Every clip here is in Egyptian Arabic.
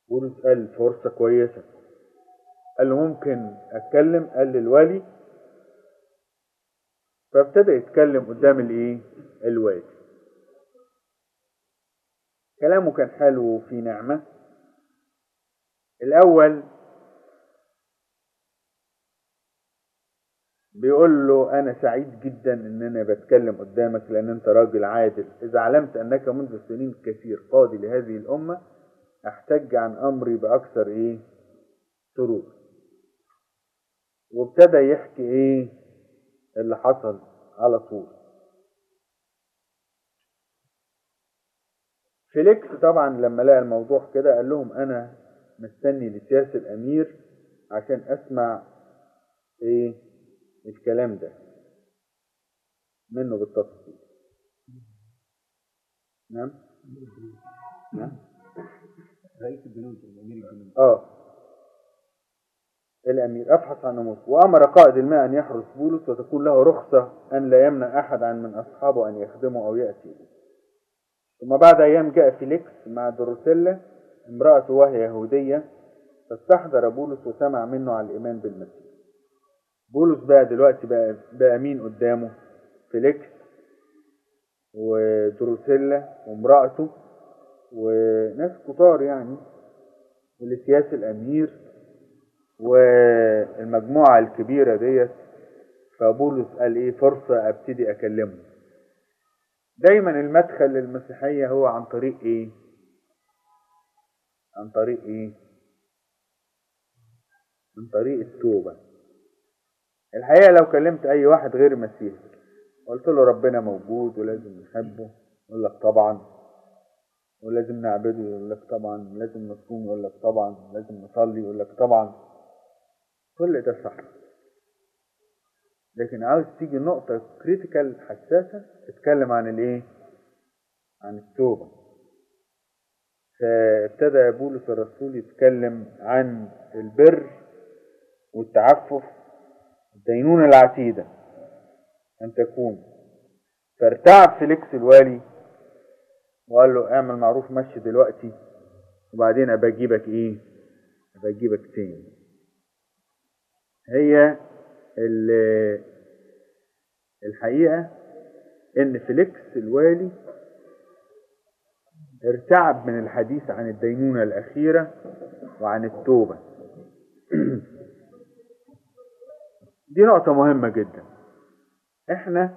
بولس قال فرصة كويسة قال له ممكن اتكلم قال للوالي فابتدى يتكلم قدام الايه الوالي كلامه كان حلو وفي نعمة الاول بيقول له انا سعيد جدا ان انا بتكلم قدامك لان انت راجل عادل اذا علمت انك منذ سنين كثير قاضي لهذه الامة احتج عن امري باكثر ايه سرور وابتدى يحكي ايه اللي حصل على طول فيليكس طبعا لما لقى الموضوع كده قال لهم انا مستني لسياسة الامير عشان اسمع ايه الكلام ده منه بالتفصيل نعم نعم رئيس الجنود الامير الجنود اه الامير ابحث عن امور وامر قائد الماء ان يحرس بولس وتكون له رخصة ان لا يمنع احد عن من اصحابه ان يخدمه او يأتي به ثم بعد ايام جاء فيليكس مع دروسيلا امرأته وهي يهودية فاستحضر بولس وسمع منه على الايمان بالمسيح بولس بقى دلوقتي بقى, بقى مين قدامه فيليكس ودروسيلا وامرأته وناس كتار يعني ولسياس الامير والمجموعة الكبيرة ديت فبولس قال ايه فرصة ابتدي اكلمه دايما المدخل للمسيحية هو عن طريق ايه عن طريق ايه عن طريق التوبة الحقيقة لو كلمت اي واحد غير مسيحي قلت له ربنا موجود ولازم نحبه يقول لك طبعا ولازم نعبده يقول لك طبعا لازم نصوم يقول لك طبعا لازم نصلي يقول لك طبعا كل ده صح لكن عاوز تيجي نقطة كريتيكال حساسة اتكلم عن الايه عن التوبة فابتدى بولس الرسول يتكلم عن البر والتعفف الدينونة العتيدة أن تكون فارتعب فيليكس الوالي وقال له اعمل معروف مشي دلوقتي وبعدين ابقى اجيبك ايه ابقى اجيبك تاني هي الحقيقة ان فيليكس الوالي ارتعب من الحديث عن الدينونة الأخيرة وعن التوبة دي نقطة مهمة جدا احنا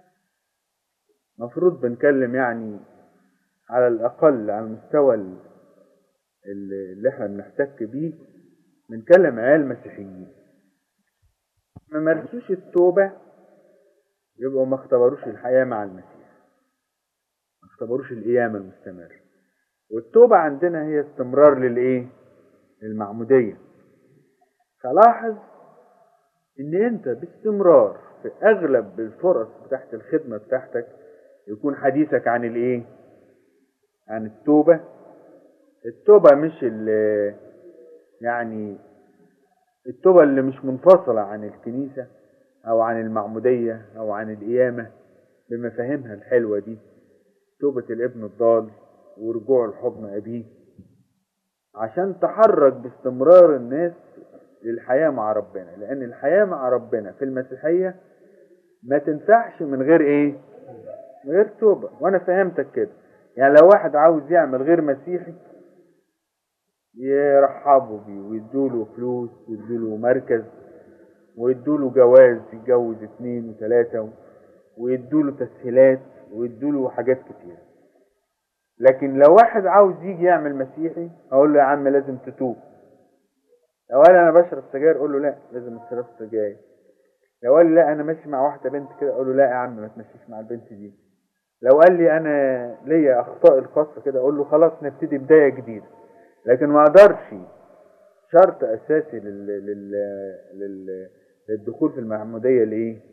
مفروض بنكلم يعني على الأقل على المستوى اللي احنا بنحتك بيه بنكلم عيال مسيحيين ما مارسوش التوبة يبقوا ما اختبروش الحياة مع المسيح ما اختبروش القيامة المستمرة والتوبة عندنا هي استمرار للايه للمعمودية فلاحظ ان انت باستمرار في اغلب الفرص بتاعت الخدمة بتاعتك يكون حديثك عن الايه عن التوبة التوبة مش اللي يعني التوبة اللي مش منفصلة عن الكنيسة أو عن المعمودية أو عن القيامة بمفاهيمها الحلوة دي توبة الابن الضال ورجوع لحضن أبيه عشان تحرك باستمرار الناس للحياة مع ربنا لأن الحياة مع ربنا في المسيحية ما تنفعش من غير إيه؟ من غير توبة وأنا فهمتك كده يعني لو واحد عاوز يعمل غير مسيحي يرحبوا بيه ويدوله فلوس ويدوله مركز ويدوله جواز يتجوز اتنين وتلاتة ويدوله تسهيلات ويدوله حاجات كتير لكن لو واحد عاوز يجي يعمل مسيحي اقول له يا عم لازم تتوب لو قال انا بشرب سجاير اقول له لا لازم ما تشربش سجاير لو قال لي لا انا ماشي مع واحده بنت كده اقول له لا يا عم ما تمشيش مع البنت دي لو قال لي انا ليا اخطاء الخاصه كده اقول له خلاص نبتدي بدايه جديده لكن ما اقدرش شرط اساسي لل... لل... لل... للدخول في المعموديه لايه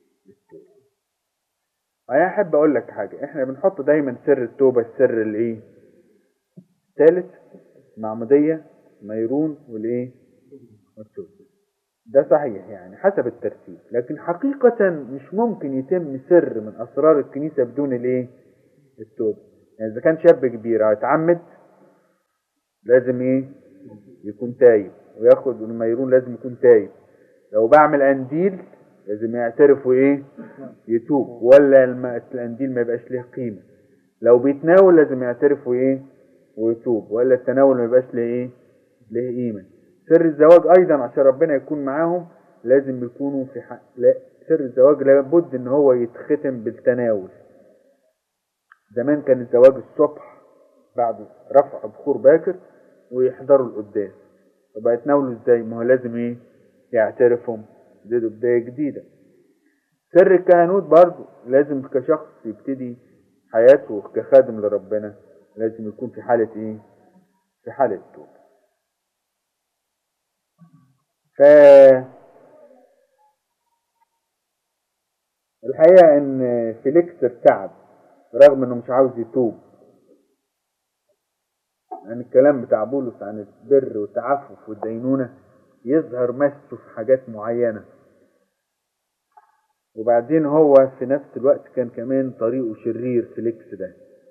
انا احب اقول لك حاجه احنا بنحط دايما سر التوبه السر الايه الثالث معموديه ميرون والايه والتوبه ده صحيح يعني حسب الترتيب لكن حقيقة مش ممكن يتم سر من أسرار الكنيسة بدون الايه التوبة يعني إذا كان شاب كبير هيتعمد لازم ايه يكون تايب وياخد الميرون لازم يكون تايب لو بعمل قنديل لازم يعترف وايه يتوب ولا الم- القنديل ما يبقاش له قيمه لو بيتناول لازم يعترف وايه ويتوب ولا التناول ما يبقاش له ايه له قيمه سر الزواج ايضا عشان ربنا يكون معاهم لازم يكونوا في حق لا سر الزواج لابد ان هو يتختم بالتناول زمان كان الزواج الصبح بعد رفع بخور باكر ويحضروا القداس طب هيتناولوا ازاي ما هو لازم ايه يعترفهم دي بداية جديدة سر الكهنوت برضو لازم كشخص يبتدي حياته كخادم لربنا لازم يكون في حالة ايه في حالة توبة ف الحقيقة ان فيليكس ارتعب رغم انه مش عاوز يتوب يعني الكلام بتاع بولس عن البر والتعفف والدينونة يظهر مسه في حاجات معينة وبعدين هو في نفس الوقت كان كمان طريقه شرير فيليكس ده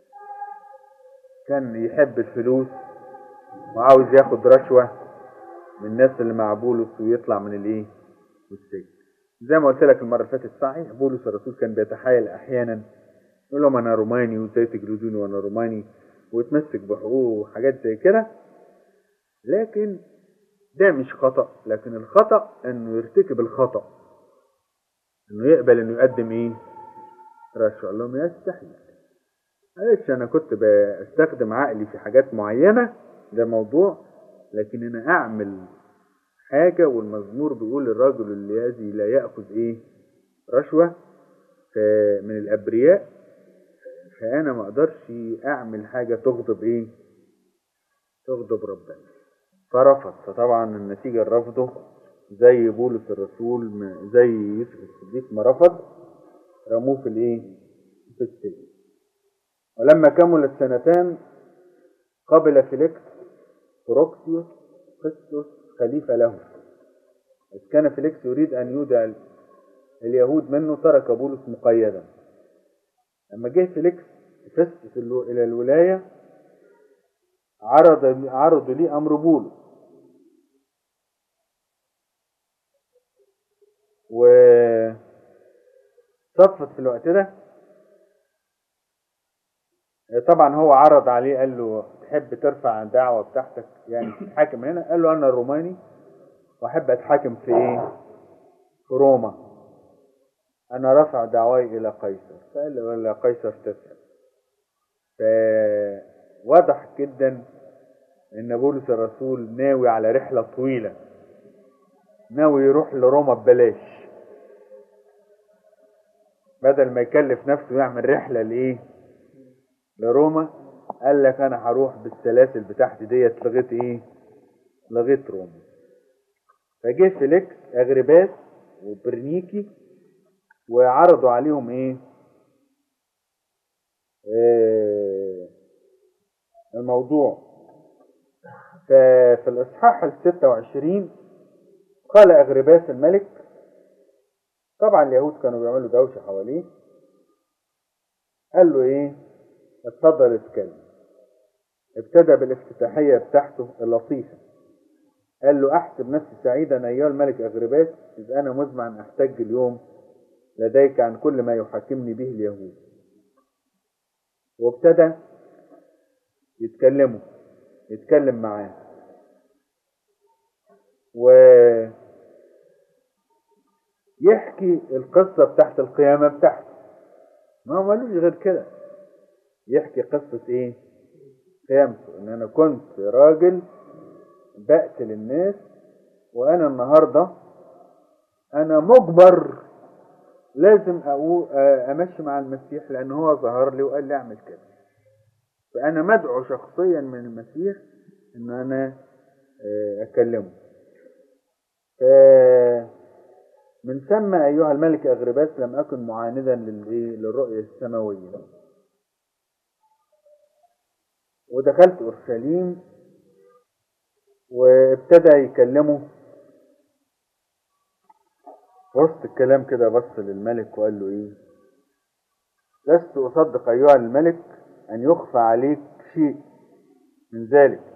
كان يحب الفلوس وعاوز ياخد رشوة من الناس اللي مع بولس ويطلع من الايه من السجن زي ما قلت لك المرة اللي فاتت صحيح بولس الرسول كان بيتحايل احيانا يقول لهم انا روماني وازاي تجلدوني وانا روماني ويتمسك بحقوقه وحاجات زي كده لكن ده مش خطأ لكن الخطأ انه يرتكب الخطأ انه يقبل انه يقدم ايه رشوة قال لهم يستحيل معلش انا كنت بستخدم عقلي في حاجات معينة ده موضوع لكن انا اعمل حاجة والمزمور بيقول الرجل الذي لا يأخذ ايه رشوة ف- من الابرياء فانا ما اقدرش اعمل حاجة تغضب ايه تغضب ربنا فرفض فطبعا النتيجة رفضه زي بولس الرسول ما- زي يوسف الصديق ما رفض رموه في الايه في السجن ولما كملت سنتان قبل فيليكس بروكسيوس قسطس خليفة له إذ كان فيليكس يريد أن يودع اليهود منه ترك بولس مقيدا لما جه فيليكس فيستس الو- إلى الولاية عرض عرضوا لي أمر بولس وصفت في الوقت ده طبعا هو عرض عليه قال له تحب ترفع الدعوة بتاعتك يعني تتحاكم هنا قال له انا روماني واحب اتحاكم في ايه في روما انا رافع دعواي الى قيصر فقال له الى قيصر تسأل فوضح جدا ان بولس الرسول ناوي على رحلة طويلة ناوي يروح لروما ببلاش بدل ما يكلف نفسه يعمل رحلة لايه لروما قال لك انا هروح بالسلاسل بتاعتي ديت لغايه ايه لغايه روما فجه فيليكس اغرباس وبرنيكي وعرضوا عليهم ايه آه الموضوع ففي الاصحاح ال 26 قال اغرباس الملك طبعا اليهود كانوا بيعملوا دوشه حواليه قال له ايه اتفضل اتكلم ابتدى بالافتتاحية بتاعته اللطيفة قال له احسب نفسي سعيدا ايها الملك اغرباس اذ انا مزمع ان احتج اليوم لديك عن كل ما يحاكمني به اليهود وابتدى يتكلموا يتكلم معاه و يحكي القصة بتاعت القيامة بتاعته ما هو مالوش غير كده يحكي قصة ايه قيامته ان انا كنت راجل بقتل الناس وانا النهاردة انا مجبر لازم أقو- آه، امشي مع المسيح لان هو ظهر لي وقال لي اعمل كده فانا مدعو شخصيا من المسيح ان انا آه، اكلمه ف- من ثم ايها الملك اغرباس لم اكن معاندا للإيه؟ للرؤية السماوية ودخلت اورشليم وابتدى يكلمه وسط الكلام كده بص للملك وقال له ايه لست اصدق ايها الملك ان يخفى عليك شيء من ذلك